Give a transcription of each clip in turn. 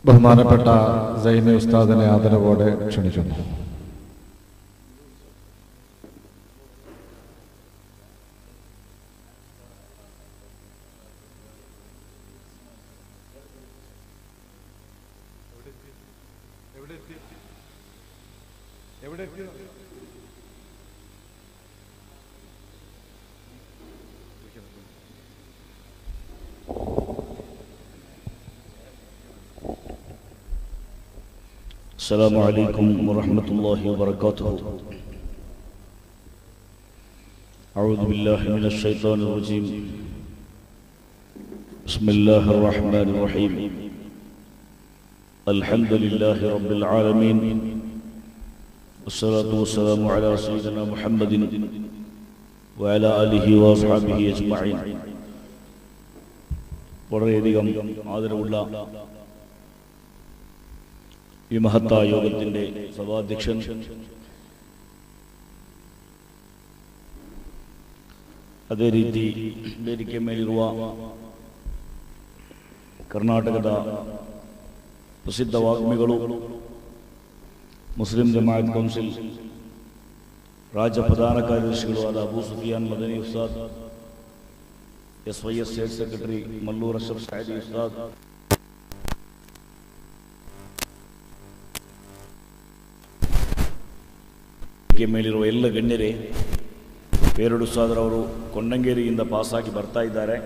ബഹുമാനപ്പെട്ട സൈനി ഉസ്താദിനെ ആദരവോടെ ക്ഷണിക്കുന്നു السلام عليكم ورحمة الله وبركاته أعوذ بالله من الشيطان الرجيم بسم الله الرحمن الرحيم الحمد لله رب العالمين والصلاة والسلام على سيدنا محمد وعلى آله وأصحابه أجمعين വളരെയധികം ആദരവുള്ള ഈ മഹത്തായ യോഗത്തിന്റെ സഭാധ്യക്ഷൻ ಅದೇ ರೀತಿ ವೇದಿಕೆ ಮೇಲಿರುವ ಕರ್ನಾಟಕದ ಪ್ರಸಿದ್ಧ ವಾಗ್ಮಿಗಳು ಮುಸ್ಲಿಂ ಜಮಾಯತ್ ಕೌನ್ಸಿಲ್ ರಾಜ್ಯ ಪ್ರಧಾನ ಕಾರ್ಯದರ್ಶಿಗಳು ಆದ Abu Sufiyan Madani Ustad S Y S state secretary Mallur Ashraf Saidi Ustad ವೇದಿಕೆ ಮೇಲಿರುವ ಎಲ್ಲ ಗಣ್ಯರೇ ಪೇರಡು ಸಾದರ್ ಅವರು ಕೊಂಡಂಗೇರಿಯಿಂದ ಪಾಸಾಗಿ ಬರ್ತಾ ಇದ್ದಾರೆ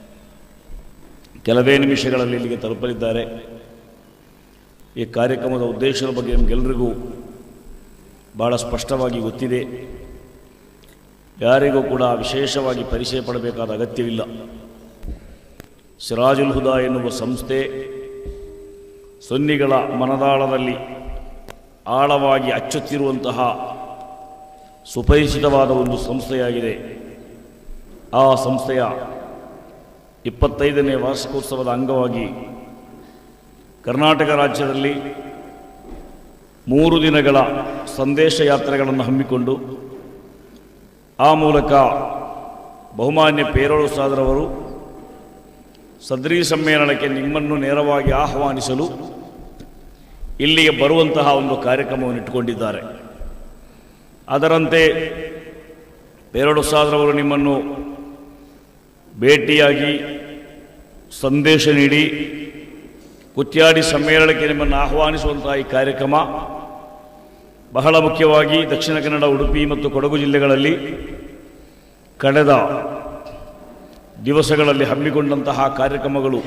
ಕೆಲವೇ ನಿಮಿಷಗಳಲ್ಲಿ ಇಲ್ಲಿಗೆ ತಲುಪಲಿದ್ದಾರೆ ಈ ಕಾರ್ಯಕ್ರಮದ ಉದ್ದೇಶದ ಬಗ್ಗೆ ನಿಮಗೆಲ್ಲರಿಗೂ ಬಹಳ ಸ್ಪಷ್ಟವಾಗಿ ಗೊತ್ತಿದೆ ಯಾರಿಗೂ ಕೂಡ ವಿಶೇಷವಾಗಿ ಪರಿಚಯ ಪಡಬೇಕಾದ ಅಗತ್ಯವಿಲ್ಲ ಸಿರಾಜುಲ್ ಹುದಾ ಎನ್ನುವ ಸಂಸ್ಥೆ ಸುನ್ನಿಗಳ ಮನದಾಳದಲ್ಲಿ ಆಳವಾಗಿ ಅಚ್ಚುತ್ತಿರುವಂತಹ ಸುಪರಿಚಿತವಾದ ಒಂದು ಸಂಸ್ಥೆಯಾಗಿದೆ ಆ ಸಂಸ್ಥೆಯ ಇಪ್ಪತ್ತೈದನೇ ವಾರ್ಷಿಕೋತ್ಸವದ ಅಂಗವಾಗಿ ಕರ್ನಾಟಕ ರಾಜ್ಯದಲ್ಲಿ ಮೂರು ದಿನಗಳ ಸಂದೇಶ ಯಾತ್ರೆಗಳನ್ನು ಹಮ್ಮಿಕೊಂಡು ಆ ಮೂಲಕ ಬಹುಮಾನ್ಯ ಪೇರೋಳು ಸಾದರವರು ಸದ್ರಿ ಸಮ್ಮೇಳನಕ್ಕೆ ನಿಮ್ಮನ್ನು ನೇರವಾಗಿ ಆಹ್ವಾನಿಸಲು ಇಲ್ಲಿಗೆ ಬರುವಂತಹ ಒಂದು ಕಾರ್ಯಕ್ರಮವನ್ನು ಇಟ್ಟುಕೊಂಡಿದ್ದಾರೆ ಅದರಂತೆ ಪೇರಡು ಸಾದ್ರವರು ನಿಮ್ಮನ್ನು ಭೇಟಿಯಾಗಿ ಸಂದೇಶ ನೀಡಿ ಕುತ್ಯಾಡಿ ಸಮ್ಮೇಳನಕ್ಕೆ ನಿಮ್ಮನ್ನು ಆಹ್ವಾನಿಸುವಂತಹ ಈ ಕಾರ್ಯಕ್ರಮ ಬಹಳ ಮುಖ್ಯವಾಗಿ ದಕ್ಷಿಣ ಕನ್ನಡ ಉಡುಪಿ ಮತ್ತು ಕೊಡಗು ಜಿಲ್ಲೆಗಳಲ್ಲಿ ಕಳೆದ ದಿವಸಗಳಲ್ಲಿ ಹಮ್ಮಿಕೊಂಡಂತಹ ಕಾರ್ಯಕ್ರಮಗಳು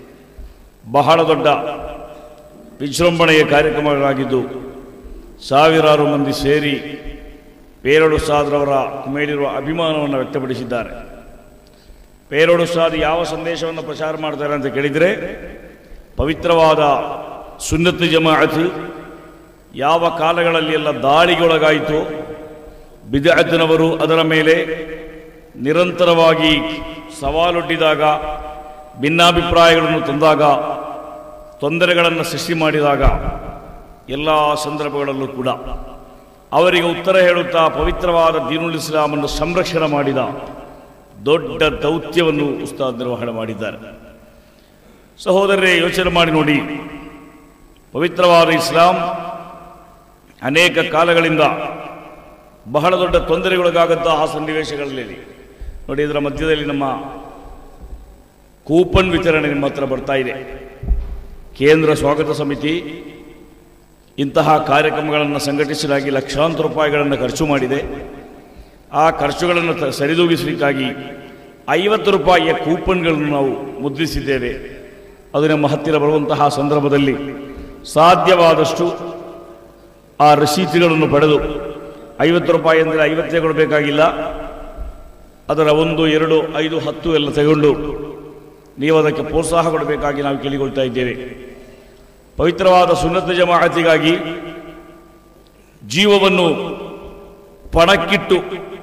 ಬಹಳ ದೊಡ್ಡ ವಿಜೃಂಭಣೆಯ ಕಾರ್ಯಕ್ರಮಗಳಾಗಿದ್ದು ಸಾವಿರಾರು ಮಂದಿ ಸೇರಿ ಪೇರಡು ಸಾದ್ರವರ ಮೇಲಿರುವ ಅಭಿಮಾನವನ್ನು ವ್ಯಕ್ತಪಡಿಸಿದ್ದಾರೆ ಪೇರಡು ಸಾದ್ ಯಾವ ಸಂದೇಶವನ್ನು ಪ್ರಚಾರ ಮಾಡ್ತಾರೆ ಅಂತ ಕೇಳಿದರೆ ಪವಿತ್ರವಾದ ಸುನ್ನತ್ ಜಮಾಅತ್ ಯಾವ ಕಾಲಗಳಲ್ಲಿ ಎಲ್ಲ ದಾಳಿಗೊಳಗಾಯಿತು ಬಿದಅತ್ನವರು ಅದರ ಮೇಲೆ ನಿರಂತರವಾಗಿ ಸವಾಲೊಡ್ಡಿದಾಗ ಭಿನ್ನಾಭಿಪ್ರಾಯಗಳನ್ನು ತಂದಾಗ ತೊಂದರೆಗಳನ್ನು ಸೃಷ್ಟಿ ಮಾಡಿದಾಗ ಎಲ್ಲ ಸಂದರ್ಭಗಳಲ್ಲೂ ಕೂಡ ಅವರಿಗೆ ಉತ್ತರ ಹೇಳುತ್ತಾ ಪವಿತ್ರವಾದ ದೀನುಲ್ ಇಸ್ಲಾಮನ್ನು ಸಂರಕ್ಷಣೆ ಮಾಡಿದ ದೊಡ್ಡ ದೌತ್ಯವನ್ನು ಉಸ್ತಾದ್ ನಿರ್ವಹಣೆ ಮಾಡಿದ್ದಾರೆ ಸಹೋದರರೇ ಯೋಚನೆ ಮಾಡಿ ನೋಡಿ ಪವಿತ್ರವಾದ ಇಸ್ಲಾಂ ಅನೇಕ ಕಾಲಗಳಿಂದ ಬಹಳ ದೊಡ್ಡ ತೊಂದರೆಗೊಳಗಾಗಂತಹ ಸನ್ನಿವೇಶಗಳಲ್ಲಿ ನೋಡಿ ಇದರ ಮಧ್ಯದಲ್ಲಿ ನಮ್ಮ ಕೂಪನ್ ವಿತರಣೆ ನಿಮ್ಮ ಹತ್ರ ಬರ್ತಾ ಇದೆ ಕೇಂದ್ರ ಸ್ವಾಗತ ಸಮಿತಿ ಇಂತಹ ಕಾರ್ಯಕ್ರಮಗಳನ್ನು ಸಂಘಟಿಸಲಾಗಿ ಲಕ್ಷಾಂತರ ರೂಪಾಯಿಗಳನ್ನು ಖರ್ಚು ಮಾಡಿದೆ ಆ ಖರ್ಚುಗಳನ್ನು ತ- ಸರಿದೂಗಿಸಲಿಕ್ಕಾಗಿ ಐವತ್ತು ರೂಪಾಯಿಯ ಕೂಪನ್ಗಳನ್ನು ನಾವು ಮುದ್ರಿಸಿದ್ದೇವೆ ಅದು ನಮ್ಮ ಹತ್ತಿರ ಬರುವಂತಹ ಸಂದರ್ಭದಲ್ಲಿ ಸಾಧ್ಯವಾದಷ್ಟು ಆ ರಸೀತಿಗಳನ್ನು ಪಡೆದು ಐವತ್ತು ರೂಪಾಯಿ ಅಂದರೆ ಐವತ್ತೇ ಕೊಡಬೇಕಾಗಿಲ್ಲ ಅದರ ಒಂದು ಎರಡು ಐದು ಹತ್ತು ಎಲ್ಲ ತಗೊಂಡು ನೀವು ಅದಕ್ಕೆ ಪ್ರೋತ್ಸಾಹ ಕೊಡಬೇಕಾಗಿ ನಾವು ಕೇಳಿಕೊಳ್ತಾ ಇದ್ದೇವೆ ಪವಿತ್ರವಾದ ಸುನ್ನತ ಜಮಾಅತಿಗಾಗಿ ಜೀವವನ್ನು ಪಣಕ್ಕಿಟ್ಟು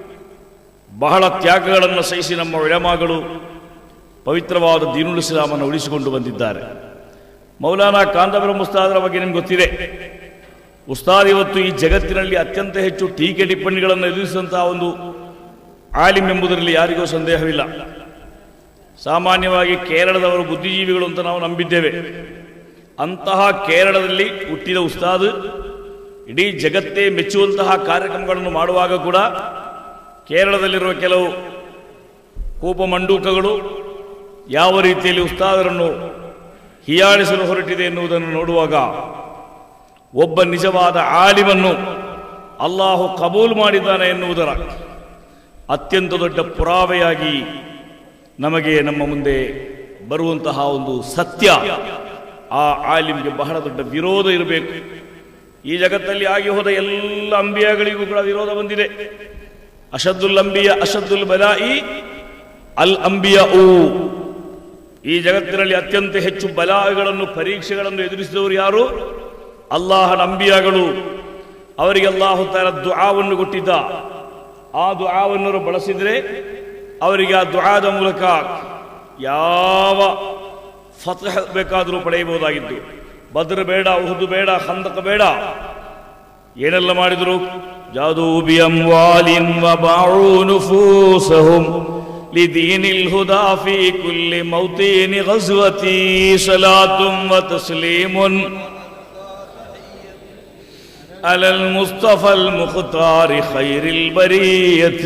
ಬಹಳ ತ್ಯಾಗಗಳನ್ನು ಸಹಿಸಿ ನಮ್ಮ ವಿಳಮಾಗಳು ಪವಿತ್ರವಾದ ದೀನುಲ್ ಇಸ್ಲಾಮನ್ನು ಉಳಿಸಿಕೊಂಡು ಬಂದಿದ್ದಾರೆ ಮೌಲಾನಾ ಕಾಂದಬರ ಮುಸ್ತಾದರ ಬಗ್ಗೆ ನಿಮ್ಗೆ ಗೊತ್ತಿದೆ ಉಸ್ತಾದ್ ಇವತ್ತು ಈ ಜಗತ್ತಿನಲ್ಲಿ ಅತ್ಯಂತ ಹೆಚ್ಚು ಟೀಕೆ ಟಿಪ್ಪಣಿಗಳನ್ನು ಎದುರಿಸಿದಂತಹ ಒಂದು ಆಲಿಮ್ ಎಂಬುದರಲ್ಲಿ ಯಾರಿಗೂ ಅಂತಹ ಕೇರಳದಲ್ಲಿ ಹುಟ್ಟಿದ ಉಸ್ತಾದ್ ಇಡೀ ಜಗತ್ತೇ ಮೆಚ್ಚುವಂತಹ ಕಾರ್ಯಕ್ರಮಗಳನ್ನು ಮಾಡುವಾಗ ಕೂಡ ಕೇರಳದಲ್ಲಿರುವ ಕೆಲವು ಕೂಪಮಂಡೂಕಗಳು ಯಾವ ರೀತಿಯಲ್ಲಿ ಉಸ್ತಾದರನ್ನು ಹೀಯಾಳಿಸಲು ಹೊರಟಿದೆ ಎನ್ನುವುದನ್ನು ನೋಡುವಾಗ ಒಬ್ಬ ನಿಜವಾದ ಆಲಿಮನ್ನು ಅಲ್ಲಾಹು ಕಬೂಲ್ ಮಾಡಿದ್ದಾನೆ ಎನ್ನುವುದರ ಅತ್ಯಂತ ದೊಡ್ಡ ಪುರಾವೆಯಾಗಿ ನಮಗೆ ನಮ್ಮ ಮುಂದೆ ಬರುವಂತಹ ಒಂದು ಸತ್ಯ ಆ ಆಲಿಮ್ಗೆ ಬಹಳ ದೊಡ್ಡ ವಿರೋಧ ಇರಬೇಕು ಈ ಜಗತ್ತಲ್ಲಿ ಆಗಿ ಹೋದ ಎಲ್ಲ ಅಂಬಿಯಾಗಳಿಗೂ ಕೂಡ ವಿರೋಧ ಬಂದಿದೆ ಅಶದ್ದುಲ್ ಅಂಬಿಯ ಅಶದ್ದುಲ್ ಬಲಾಯಿ ಅಲ್ ಅಂಬಿಯ ಊ ಈ ಜಗತ್ತಿನಲ್ಲಿ ಅತ್ಯಂತ ಹೆಚ್ಚು ಬಲಾಗಳನ್ನು ಪರೀಕ್ಷೆಗಳನ್ನು ಎದುರಿಸಿದವರು ಯಾರು ಅಲ್ಲಾಹನ ಅಂಬಿಯಾಗಳು ಅವರಿಗೆ ಅಲ್ಲಾಹು ತಾರ ದುಆವನ್ನು ಕೊಟ್ಟಿದ್ದ ಆ ದುಆವನ್ನು ಅವರು ಬಳಸಿದ್ರೆ ಅವರಿಗೆ ಆ ದುಆದ ಮೂಲಕ ಯಾವ ಫತಃ ಬೇಕಾದರೂ ಪಡೆಯಬಹುದಾಗಿತ್ತು ಬದ್ರ ಬೇಡ ಉಹುದು ಬೇಡ ಖಂದಕ ಬೇಡ ಏನೆಲ್ಲ ಮಾಡಿದ್ರು ಜಾದೂಬಿ ಅಮ್ವಾಲಿನ್ ವಬಾಊ ನುಫೂಸಹುಂ لدين الهدى في كل موطن غزوتي صلاة وتسليم على المصطفى المختار خير البرية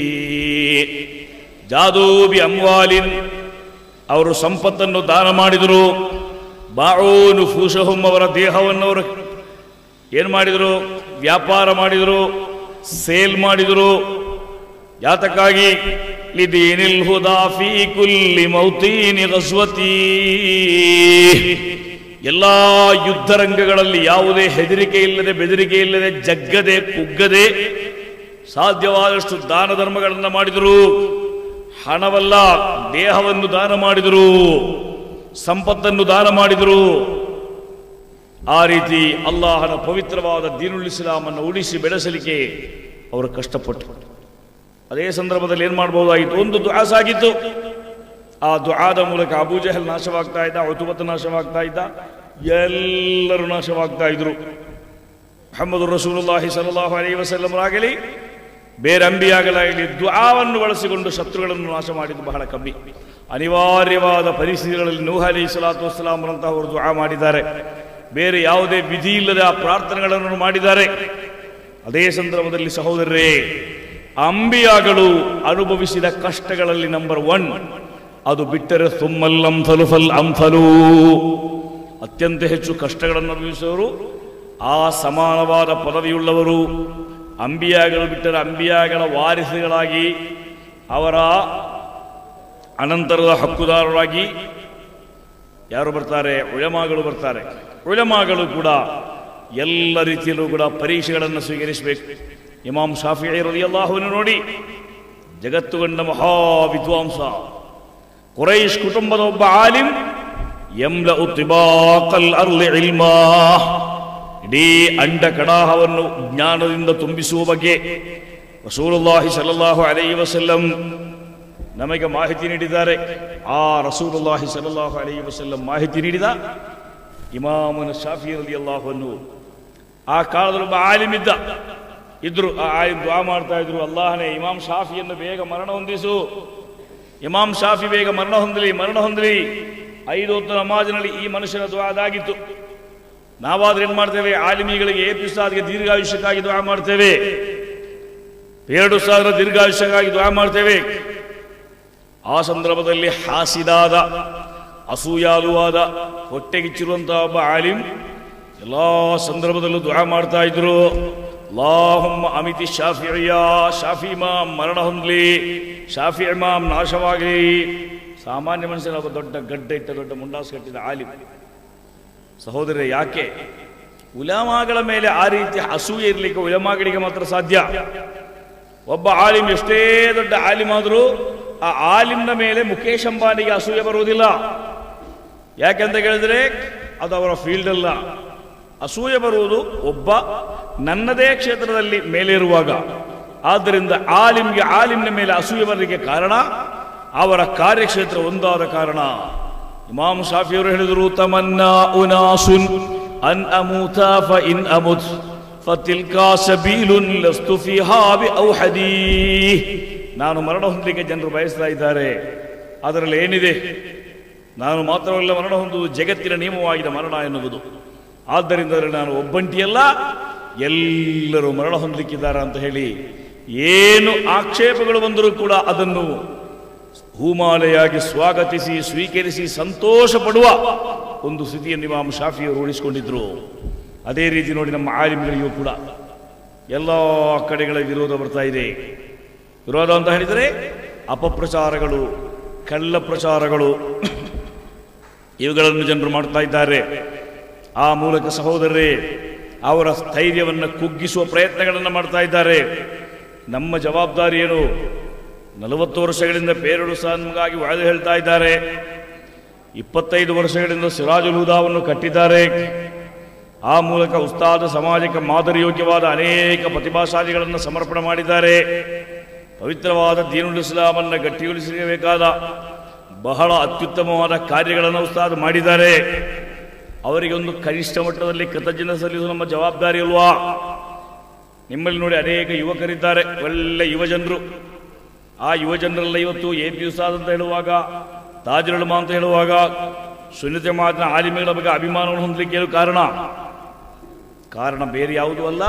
ಜಾದೂ ಬಿ ಅಮ್ವಾಲಿನ್ ಅವರು ಸಂಪತ್ತನ್ನು ದಾನ ಮಾಡಿದರು ಬಾಳೂನು ಫೂಷಹುಂ ಅವರ ದೇಹವನ್ನು ಅವರು ಏನು ಮಾಡಿದರು ವ್ಯಾಪಾರ ಮಾಡಿದರು ಸೇಲ್ ಮಾಡಿದರು ಯಾತಕ್ಕಾಗಿ ಲಿದೀನಿಲ್ ಹುದಾ ಫೀ ಕುಲ್ಲಿ ಮೌತೀನಿ ಗಸ್ವತಿ ಎಲ್ಲಾ ಯುದ್ಧರಂಗಗಳಲ್ಲಿ ಯಾವುದೇ ಹೆದರಿಕೆ ಇಲ್ಲದೆ ಬೆದರಿಕೆ ಇಲ್ಲದೆ ಜಗ್ಗದೆ ಕುಗ್ಗದೆ ಸಾಧ್ಯವಾದಷ್ಟು ದಾನ ಧರ್ಮಗಳನ್ನು ಮಾಡಿದರು ಹಣವಲ್ಲ ದೇಹವನ್ನು ದಾನ ಮಾಡಿದರು ಸಂಪತ್ತನ್ನು ದಾನ ಮಾಡಿದರು ಆ ರೀತಿ ಅಲ್ಲಾಹನ ಪವಿತ್ರವಾದ ದೀನುಲ್ ಇಸ್ಲಾಮನ್ನು ಉಳಿಸಿ ಬೆಳೆಸಲಿಕ್ಕೆ ಅವರು ಕಷ್ಟಪಟ್ಟರು ಅದೇ ಸಂದರ್ಭದಲ್ಲಿ ಏನು ಮಾಡಬಹುದಾಗಿತ್ತು ಒಂದು ದುಆ ಸಾಗಿತ್ತು ಆ ದುಆದ ಮೂಲಕ ಅಬೂಜಹಲ್ ನಾಶವಾಗ್ತಾ ಇದ್ದ ಉತುಬತ್ ನಾಶವಾಗ್ತಾ ಇದ್ದ ಎಲ್ಲರೂ ನಾಶವಾಗ್ತಾ ಇದ್ರು ಮೊಹಮ್ಮದ್ ರಸೂಲುಲ್ಲಾಹಿ ಸಲ್ಲಾಹು ಅಲೈ ವಸಲ್ಲಮರಾಗಲಿ ಬೇರೆ ಅಂಬಿಯಾಗಲಾಗಲಿ ದುಆವನ್ನು ಬಳಸಿಕೊಂಡು ಶತ್ರುಗಳನ್ನು ನಾಶ ಮಾಡಿದ್ದು ಬಹಳ ಕಮ್ಮಿ ಅನಿವಾರ್ಯವಾದ ಪರಿಸ್ಥಿತಿಗಳಲ್ಲಿ ನೂಹ ಅಲಿ ಸಲಾತು ವಸ್ಸಲಾಮರಂತಹ ಅವರು ದುಆ ಮಾಡಿದ್ದಾರೆ ಬೇರೆ ಯಾವುದೇ ವಿಧಿ ಇಲ್ಲದೆ ಆ ಪ್ರಾರ್ಥನೆಗಳನ್ನು ಮಾಡಿದ್ದಾರೆ ಅದೇ ಸಂದರ್ಭದಲ್ಲಿ ಸಹೋದರರೇ ಅಂಬಿಯಾಗಳು ಅನುಭವಿಸಿದ ಕಷ್ಟಗಳಲ್ಲಿ ನಂಬರ್ ಒನ್ ಅದು ಬಿಟ್ಟರೆ ಸುಮ್ಮಲ್ ಅಂಫಲು ಫಲ್ ಅಂಫಲು ಅತ್ಯಂತ ಹೆಚ್ಚು ಕಷ್ಟಗಳನ್ನು ಅನುಭವಿಸುವವರು ಆ ಸಮಾನವಾದ ಪದವಿಯುಳ್ಳವರು ಅಂಬಿಯಾಗಳು ಬಿಟ್ಟರೆ ಅಂಬಿಯಾಗಳ ವಾರಿಸುಗಳಾಗಿ ಅವರ ಅನಂತರದ ಹಕ್ಕುದಾರರಾಗಿ ಯಾರು ಬರ್ತಾರೆ ಉಳಮಾಗಳು ಬರ್ತಾರೆ ಉಳಮಾಗಳು ಕೂಡ ಎಲ್ಲ ರೀತಿಯಲ್ಲೂ ಕೂಡ ಪರೀಕ್ಷೆಗಳನ್ನು ಸ್ವೀಕರಿಸಬೇಕು ಇಮಾಮ್ ಶಾಫಿ ರಲಿಯಲ್ಲಾಹುವನ್ನು ನೋಡಿ ಜಗತ್ತು ಕಂಡ ಮಹಾ ವಿದ್ವಾಂಸ ಕುರೈಶ್ ಕುಟುಂಬದ ಒಬ್ಬ ಆಲಿಂ ಎಂಲ ಉತ್ತಿಬಾಕಲ್ ಅರ್ಲಿ ಇಲ್ಮಾ ಇಡೀ ಅಂಡ ಕಡಾಹವನ್ನು ಜ್ಞಾನದಿಂದ ತುಂಬಿಸುವ ಬಗ್ಗೆ ರಸೂಲುಲ್ಲಾಹಿ ಸಲ್ಲಲ್ಲಾಹು ಅಲೈ ವಸಲ್ಲಂ ನಮಗೆ ಮಾಹಿತಿ ನೀಡಿದ್ದಾರೆ ಆ ರಸೂಲುಲ್ಲಾಹಿ ಸಲ್ಲಲ್ಲಾಹು ಅಲೈ ವಸಲ್ಲಂ ಮಾಹಿತಿ ನೀಡಿದ ಇಮಾಮನ ಶಾಫಿ ರಲಿಯಲ್ಲಾಹುವನ್ನು ಆ ಕಾಲದಲ್ಲಿ ಒಬ್ಬ ಆಲಿಮಿದ್ದ ಇದ್ರು ಆ ಆಲಿಮ್ ದ್ವಾ ಮಾಡ್ತಾ ಇದ್ರು ಅಲ್ಲಾಹನೇ ಇಮಾಮ್ ಶಾಫಿಯನ್ನು ಬೇಗ ಮರಣ ಹೊಂದಿಸು ಇಮಾಮ್ ಶಾಫಿ ಬೇಗ ಮರಣ ಹೊಂದಲಿ ಮರಣ ಹೊಂದಲಿ ಐದು ಹೊತ್ತು ನಮಾಜಿನಲ್ಲಿ ಈ ಮನುಷ್ಯನ ದ್ವಾ ಅದಾಗಿತ್ತು ನಾವಾದ್ರೆ ಏನ್ ಮಾಡ್ತೇವೆ ಆಲಿಮಿಗಳಿಗೆ ಏಪಿಸಾದ್ಗೆ ದೀರ್ಘಾಯುಷ್ಯಕ್ಕಾಗಿ ದ್ವಾ ಮಾಡ್ತೇವೆ ಎರಡು ಸಾವಿರ ದೀರ್ಘಾಯುಷ್ಯಕ್ಕಾಗಿ ದ್ವಾ ಮಾಡ್ತೇವೆ ಆ ಸಂದರ್ಭದಲ್ಲಿ ಹಾಸಿದಾದ ಅಸೂಯಾಲುವಾದ ಹೊಟ್ಟೆಗಿಚ್ಚಿರುವಂತಹ ಒಬ್ಬ ಆಲಿಮ್ ಎಲ್ಲಾ ಸಂದರ್ಭದಲ್ಲೂ ದುಆ ಮಾಡ್ತಾ ಇದ್ರು ಲಾಹುಮ್ಮ ಅಮಿತಿ ಶಾಫಿಯ ಶಾಫಿ ಇಮಾಮ್ ಮರಣ ಹೊಂದಲಿ ಶಾಫಿ ಇಮಾಮ್ ನಾಶವಾಗಲಿ ಸಾಮಾನ್ಯ ಮನುಷ್ಯನ ಒಬ್ಬ ದೊಡ್ಡ ಗಡ್ಡ ಇಟ್ಟ ದೊಡ್ಡ ಮುಂಡಾಸು ಕಟ್ಟಿದ ಆಲಿಮ್ ಸಹೋದರ ಯಾಕೆ ಉಲಮಾಗಳ ಮೇಲೆ ಆ ರೀತಿ ಅಸೂಯೆ ಇರಲಿಕ್ಕೆ ಉಲಮಾಗಳಿಗೆ ಮಾತ್ರ ಸಾಧ್ಯ ಒಬ್ಬ ಆಲಿಮ್ ಎಷ್ಟೇ ದೊಡ್ಡ ಆಲಿಮ್ ಆದರೂ ಆ ಆಲಿಮ್ನ ಮೇಲೆ ಮುಖೇಶ್ ಅಂಬಾನಿಗೆ ಅಸೂಯೆ ಬರುವುದಿಲ್ಲ ಯಾಕೆಂತ ಕೇಳಿದ್ರೆ ಅದು ಅವರ ಫೀಲ್ಡ್ ಅಲ್ಲ ಅಸೂಯೆ ಬರುವುದು ಒಬ್ಬ ನನ್ನದೇ ಕ್ಷೇತ್ರದಲ್ಲಿ ಮೇಲೇರುವಾಗ ಆದ್ದರಿಂದ ಆಲಿಮ್ಗೆ ಆಲಿಮ್ನ ಮೇಲೆ ಅಸೂಯೆ ಬರಲಿಕ್ಕೆ ಕಾರಣ ಅವರ ಕಾರ್ಯಕ್ಷೇತ್ರ ಒಂದಾದ ಕಾರಣ ಇಮಾಮ್ ಶಾಫಿಯವರು ಹೇಳಿದರು ತಮನ್ನಾ ಉನಾಸುನ್ ಅನ್ ಅಮೂತ ಫ ಇನ್ ಅಮುತ್ ಫತಿಲ್ಕಾ ಸಬೀಲುನ್ ಲಸ್ತು ಫಿಹಾ ಬಿ ಔಹದೀ ನಾನು ಮರಣ ಹೊಂದಲಿಕ್ಕೆ ಜನರು ಬಯಸ್ತಾ ಇದ್ದಾರೆ ಅದರಲ್ಲಿ ಏನಿದೆ ನಾನು ಮಾತ್ರವಲ್ಲ ಮರಣ ಹೊಂದುವುದು ಜಗತ್ತಿನ ನಿಯಮವಾಗಿದೆ ಮರಣ ಎನ್ನುವುದು ಆದ್ದರಿಂದ ನಾನು ಒಬ್ಬಂಟಿಯಲ್ಲ ಎಲ್ಲರೂ ಮರಣ ಹೊಂದಲಿಕ್ಕಿದ್ದಾರೆ ಅಂತ ಹೇಳಿ ಏನು ಆಕ್ಷೇಪಗಳು ಬಂದರೂ ಕೂಡ ಅದನ್ನು ಹೂಮಾಲೆಯಾಗಿ ಸ್ವಾಗತಿಸಿ ಸ್ವೀಕರಿಸಿ ಸಂತೋಷ ಪಡುವ ಒಂದು ಸ್ಥಿತಿಯನ್ನು ಇಮಾಮ್ ಶಾಫಿಯವರು ರೂಢಿಸಿಕೊಂಡಿದ್ರು ಅದೇ ರೀತಿ ನೋಡಿ ನಮ್ಮ ಆಲಿಮ್ಗಳಿಗೂ ಕೂಡ ಎಲ್ಲ ಕಡೆಗಳ ವಿರೋಧ ಬರ್ತಾ ಇದೆ ವಿರೋಧ ಅಂತ ಹೇಳಿದರೆ ಅಪಪ್ರಚಾರಗಳು ಕಳ್ಳ ಪ್ರಚಾರಗಳು ಇವುಗಳನ್ನು ಜನರು ಮಾಡ್ತಾ ಇದ್ದಾರೆ ಆ ಮೂಲಕ ಸಹೋದರರೇ ಅವರ ಸ್ಥೈರ್ಯವನ್ನು ಕುಗ್ಗಿಸುವ ಪ್ರಯತ್ನಗಳನ್ನು ಮಾಡ್ತಾ ಇದ್ದಾರೆ ನಮ್ಮ ಜವಾಬ್ದಾರಿ ಏನು ನಲವತ್ತು ವರ್ಷಗಳಿಂದ ಪೇರಳು ಸಹ ನಮಗಾಗಿ ವಾಯ್ದು ಹೇಳ್ತಾ ಇದ್ದಾರೆ ಇಪ್ಪತ್ತೈದು ವರ್ಷಗಳಿಂದ ಸಿರಾಜುಲ್ ಹುದಾವನ್ನು ಕಟ್ಟಿದ್ದಾರೆ ಆ ಮೂಲಕ ಉಸ್ತಾದ ಸಮಾಜಕ್ಕೆ ಮಾದರಿಯೋಗ್ಯವಾದ ಅನೇಕ ಪ್ರತಿಭಾಶಾಲಿಗಳನ್ನು ಸಮರ್ಪಣೆ ಮಾಡಿದ್ದಾರೆ ಪವಿತ್ರವಾದ ದೀನುಲ್ ಇಸ್ಲಾಮನ್ನು ಗಟ್ಟಿಗೊಳಿಸಬೇಕಾದ ಬಹಳ ಅತ್ಯುತ್ತಮವಾದ ಕಾರ್ಯಗಳನ್ನು ಉಸ್ತಾದ ಮಾಡಿದ್ದಾರೆ ಅವರಿಗೆ ಒಂದು ಕನಿಷ್ಠ ಮಟ್ಟದಲ್ಲಿ ಕೃತಜ್ಞತೆ ಸಲ್ಲಿಸುವ ನಮ್ಮ ಜವಾಬ್ದಾರಿ ಅಲ್ವಾ ನಿಮ್ಮಲ್ಲಿ ನೋಡಿ ಅನೇಕ ಯುವಕರಿದ್ದಾರೆ ಒಳ್ಳೆ ಯುವಜನರು ಆ ಯುವಜನರೆಲ್ಲ ಇವತ್ತು ಎ ಪಿ ಉಸ್ತಾದ್ ಅಂತ ಹೇಳುವಾಗ ತಾಜುಲ್ ಉಲಮಾ ಅಂತ ಹೇಳುವಾಗ ಸುನ್ನಿತ ಮಾತಿನ ಆಲಿಮೆಗಳ ಬಗ್ಗೆ ಅಭಿಮಾನವನ್ನು ಹೊಂದಲಿಕ್ಕೆ ಏನು ಕಾರಣ ಕಾರಣ ಬೇರೆ ಯಾವುದೂ ಅಲ್ಲ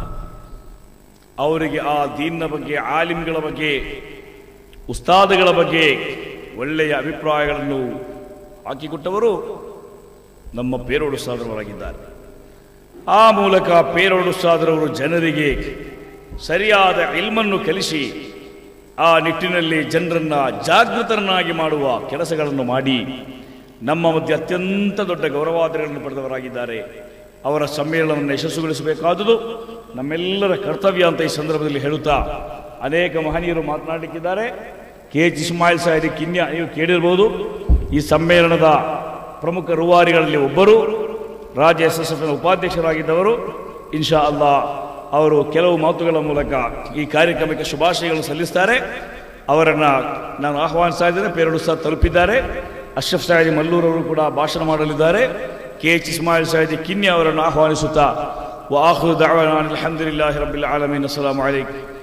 ಅವರಿಗೆ ಆ ದೀನ್ನ ಬಗ್ಗೆ ಆಲಿಮ್ಗಳ ಬಗ್ಗೆ ಉಸ್ತಾದಗಳ ಬಗ್ಗೆ ಒಳ್ಳೆಯ ಅಭಿಪ್ರಾಯಗಳನ್ನು ಹಾಕಿಕೊಟ್ಟವರು ನಮ್ಮ ಪೇರೋಡು ಉಸ್ತಾದರವರಾಗಿದ್ದಾರೆ ಆ ಮೂಲಕ ಪೇರೋಡು ಉಸ್ತಾದರವರು ಜನರಿಗೆ ಸರಿಯಾದ ಇಲ್ಮನ್ನು ಕಲಿಸಿ ಆ ನಿಟ್ಟಿನಲ್ಲಿ ಜನರನ್ನ ಜಾಗೃತರನ್ನಾಗಿ ಮಾಡುವ ಕೆಲಸಗಳನ್ನು ಮಾಡಿ ನಮ್ಮ ಮಧ್ಯೆ ಅತ್ಯಂತ ದೊಡ್ಡ ಗೌರವಾದಗಳನ್ನು ಪಡೆದವರಾಗಿದ್ದಾರೆ ಅವರ ಸಮ್ಮೇಳನವನ್ನು ಯಶಸ್ಸುಗೊಳಿಸಬೇಕಾದುದು ನಮ್ಮೆಲ್ಲರ ಕರ್ತವ್ಯ ಅಂತ ಈ ಸಂದರ್ಭದಲ್ಲಿ ಹೇಳುತ್ತಾ ಅನೇಕ ಮಹನೀಯರು ಮಾತನಾಡಲಿಕ್ಕಿದ್ದಾರೆ ಕೆ ಎಚ್ ಇಸ್ಮಾಯಿಲ್ ಸಾಹಿರಿ ಕಿನ್ಯ ನೀವು ಕೇಳಿರ್ಬೋದು ಈ ಸಮ್ಮೇಳನದ ಪ್ರಮುಖ ರೂವಾರಿಗಳಲ್ಲಿ ಒಬ್ಬರು ರಾಜ್ಯ ಎಸ್ ಎಸ್ ಎಫ್ನ ಉಪಾಧ್ಯಕ್ಷರಾಗಿದ್ದವರು ಇನ್ಶಾ ಅಲ್ಲಾ ಅವರು ಕೆಲವು ಮಾತುಗಳ ಮೂಲಕ ಈ ಕಾರ್ಯಕ್ರಮಕ್ಕೆ ಶುಭಾಶಯಗಳನ್ನು ಸಲ್ಲಿಸ್ತಾರೆ ಅವರನ್ನು ನಾನು ಆಹ್ವಾನಿಸ್ತಾ ಇದ್ದೇನೆ ಪೇರಡು ಸಹ ತಲುಪಿದ್ದಾರೆ ಅಶ್ರಫ್ ಸಾಯಿದಿ ಮಲ್ಲೂರವರು ಕೂಡ ಭಾಷಣ ಮಾಡಲಿದ್ದಾರೆ ಕೆ ಎಚ್ ಇಸ್ಮಾಯಿಲ್ ಸಾಯಿದಿ ಕಿನ್ನಿ ಅವರನ್ನು ಆಹ್ವಾನಿಸುತ್ತಾ ವಾಹು ದಾವಾನ ಅಲ್ಹಮ್ದುಲಿಲ್ಲಾಹಿ ರಬ್ಬಿಲ್ ಆಲಮೀನ್ ಅಸ್ಸಲಾಮು ಅಲೈkum